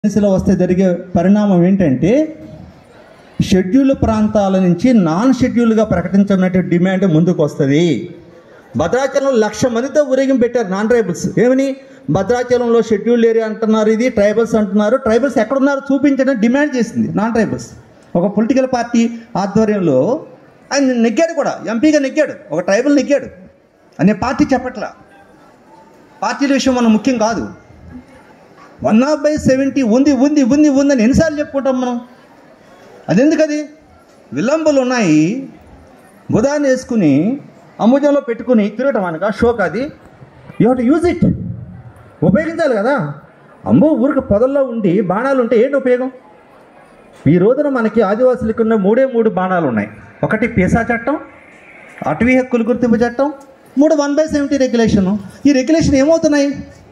దిశలో వస్తే జరిగే పరిణామం ఏంటంటే షెడ్యూల్ ప్రాంతాల నుంచి నాన్ షెడ్యూల్గా ప్రకటించమన్నట్టు డిమాండ్ ముందుకు వస్తుంది భద్రాచలంలో లక్ష మందితో ఊరేగింపు పెట్టారు నాన్ ట్రైబల్స్ ఏమని భద్రాచలంలో షెడ్యూల్ ఏరియా అంటున్నారు ఇది ట్రైబల్స్ అంటున్నారు ట్రైబల్స్ ఎక్కడున్నారో చూపించడం డిమాండ్ చేసింది నాన్ ట్రైబల్స్ ఒక పొలిటికల్ పార్టీ ఆధ్వర్యంలో ఆయన నెగ్గాడు కూడా ఎంపీగా నెగ్గాడు ఒక ట్రైబల్ నెగ్గాడు అనే పార్టీ చెప్పట్లా పార్టీల విషయం మనం ముఖ్యం కాదు వన్ ఆఫ్ బై సెవెంటీ ఉంది ఉంది ఉంది ఉందని ఎన్నిసార్లు చెప్పుకుంటాం మనం అదెందుకు అది విలంబులు ఉన్నాయి బుధాన్ని వేసుకుని అమ్ముజంలో పెట్టుకుని తిరగటం అనక షోక్ అది you have to use it ఉపయోగించాలి కదా అమ్మో ఊరికి పొదల్లో ఉండి బాణాలు ఉంటే ఏంటి ఉపయోగం ఈ రోజున మనకి ఆదివాసులకు ఉన్న మూడే మూడు బాణాలు ఉన్నాయి ఒకటి పేసా చట్టం అటవీ హక్కులు గుర్తింపు చట్టం మూడు వన్ బై సెవెంటీ రెగ్యులేషన్ ఈ రెగ్యులేషన్ ఏమవుతున్నాయి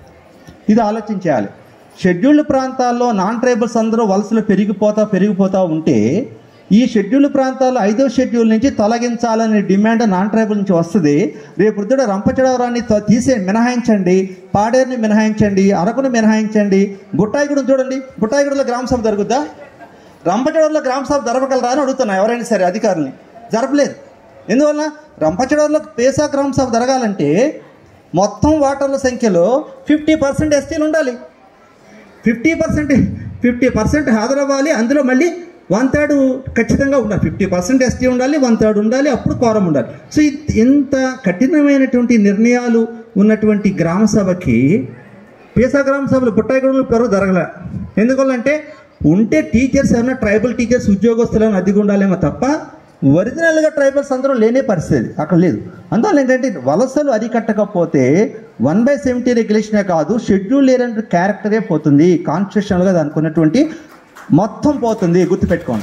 ఇది ఆలోచించాలి షెడ్యూల్డ్ ప్రాంతాల్లో నాన్ ట్రైబల్స్ అందరూ వలసలు పెరిగిపోతా పెరిగిపోతా ఉంటే ఈ షెడ్యూల్డ్ ప్రాంతాల్లో ఐదో షెడ్యూల్ నుంచి తొలగించాలనే డిమాండ్ నాన్ ట్రైబల్ నుంచి వస్తుంది రేపు వృద్ధుడు రంపచోడవరాన్ని త- తీసే మినహాయించండి పాడేరుని మినహాయించండి అరకును మినహాయించండి బుట్టాయిగూడెం చూడండి బుట్టాయిగూడెంలో గ్రామ సభ జరుగుద్దా రంపచోడవరంలో గ్రామ సభ జరపగలరా అని అడుగుతున్నా ఎవరైనా సరే అధికారుల్ని జరపలేదు ఎందువల్ల రంపచోడవరంలో పేసా గ్రామ సభ జరగాలంటే మొత్తం ఓటర్ల సంఖ్యలో ఫిఫ్టీ పర్సెంట్ ఎస్టీలు ఉండాలి ఫిఫ్టీ పర్సెంట్ ఫిఫ్టీ పర్సెంట్ హాజరవ్వాలి అందులో మళ్ళీ వన్ థర్డ్ ఖచ్చితంగా ఉండాలి ఫిఫ్టీ పర్సెంట్ ఎస్టీ ఉండాలి వన్ థర్డ్ ఉండాలి అప్పుడు కోరం ఉండాలి సో ఇది ఇంత కఠినమైనటువంటి నిర్ణయాలు ఉన్నటువంటి గ్రామ సభకి పేసా గ్రామ సభలు బుట్టాయిగూడలు పెరుగు జరగలే ఎందువల్లంటే ఉంటే టీచర్స్ ఏమైనా ట్రైబల్ టీచర్స్ ఉద్యోగస్తులను అద్దెగా ఉండాలేమో తప్ప ఒరిజినల్గా ట్రైబల్స్ అందరూ లేనే పరిస్థితి అక్కడ లేదు అందువల్ల ఏంటంటే వలసలు అరికట్టకపోతే వన్ బై సెవెంటీ రెగ్యులేషనే కాదు షెడ్యూల్ లేని క్యారెక్టరే పోతుంది కాన్స్టిట్యూషనల్గా దానికి ఉన్నటువంటి మొత్తం పోతుంది గుర్తుపెట్టుకోండి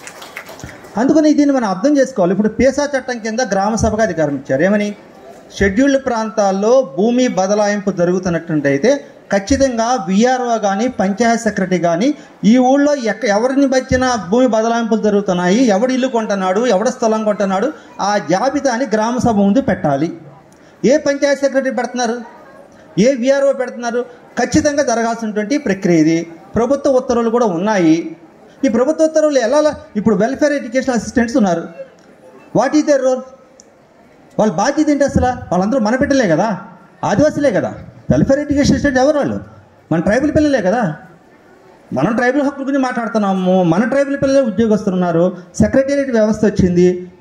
అందుకని దీన్ని మనం అర్థం చేసుకోవాలి ఇప్పుడు పేసా చట్టం కింద గ్రామ సభకు అధికారం ఇచ్చారు ఏమని షెడ్యూల్డ్ ప్రాంతాల్లో భూమి బదలాయింపు జరుగుతున్నట్టుంటే అయితే ఖచ్చితంగా విఆర్ఓ కానీ పంచాయత్ సెక్రటరీ కానీ ఈ ఊళ్ళో ఎక్క ఎవరిని బచ్చిన భూమి బదలాయింపులు జరుగుతున్నాయి ఎవడు ఇల్లు కొంటున్నాడు ఎవడ స్థలం కొంటున్నాడు ఆ జాబితాని గ్రామ సభ ముందు పెట్టాలి ఏ పంచాయత్ సెక్రటరీ పెడుతున్నారు ఏ విఆర్ఓ పెడుతున్నారు ఖచ్చితంగా జరగాల్సినటువంటి ప్రక్రియ ఇది ప్రభుత్వ ఉత్తర్వులు కూడా ఉన్నాయి ఈ ప్రభుత్వ ఉత్తర్వులు ఎలా ఇప్పుడు వెల్ఫేర్ ఎడ్యుకేషన్ అసిస్టెంట్స్ ఉన్నారు వాట్ ఈజ్ దర్ రోల్ వాళ్ళ బాధ్యత ఏంటి అసలు వాళ్ళందరూ మన బిడ్డలే కదా ఆదివాసులే కదా వెల్ఫేర్ ఎడ్యుకేషన్ అసిస్టెంట్ ఎవరు వాళ్ళు మన ట్రైబల్ పిల్లలే కదా మనం ట్రైబల్ హక్కుల గురించి మాట్లాడుతున్నాము మన ట్రైబల్ పిల్లలే ఉద్యోగస్తులు ఉన్నారు సెక్రటేరియట్ వ్యవస్థ వచ్చింది